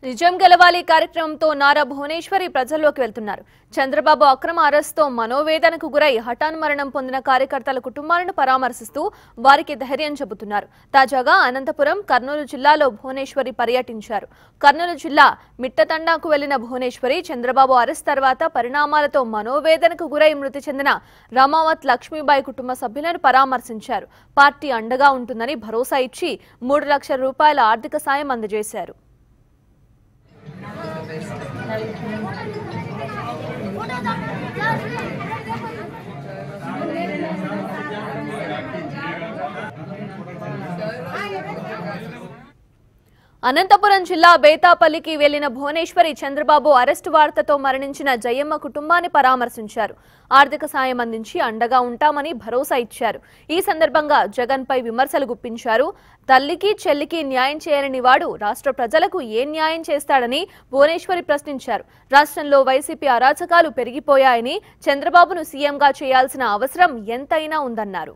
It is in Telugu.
నిజం గెలవాలి కార్యక్రమంతో నారా భువనేశ్వరి ప్రజల్లోకి వెళ్తున్నారు చంద్రబాబు అక్రమ అరెస్ట్తో మనోవేదనకు గురై హఠాన్ మరణం పొందిన కార్యకర్తల కుటుంబాలను పరామర్శిస్తూ వారికి ధైర్యం చెబుతున్నారు తాజాగా అనంతపురం కర్నూలు జిల్లాలో భువనేశ్వరి పర్యటించారు కర్నూలు జిల్లా మిట్టతండాకు వెళ్లిన భువనేశ్వరి చంద్రబాబు అరెస్ట్ తర్వాత పరిణామాలతో మనోవేదనకు గురై మృతి చెందిన రమావత్ లక్ష్మీబాయి కుటుంబ సభ్యులను పరామర్శించారు పార్టీ అండగా ఉంటుందని భరోసా ఇచ్చి మూడు లక్షల రూపాయల ఆర్థిక సాయం అందజేశారు అనంతపురం జిల్లా బేతాపల్లికి వెళ్లిన భువనేశ్వరి చంద్రబాబు అరెస్టు వార్తతో మరణించిన జయమ్మ కుటుంబాన్ని పరామర్శించారు ఆర్థిక సాయం అందించి అండగా ఉంటామని భరోసా ఇచ్చారు ఈ సందర్భంగా జగన్ పై విమర్శలు గుప్పించారు తల్లికి చెల్లికి న్యాయం చేయని వాడు రాష్ట్ర ప్రజలకు ఏం న్యాయం చేస్తాడని భువనేశ్వరి ప్రశ్నించారు రాష్ట్రంలో వైసీపీ అరాచకాలు పెరిగిపోయాయని చంద్రబాబును సీఎంగా చేయాల్సిన అవసరం ఎంతైనా ఉందన్నారు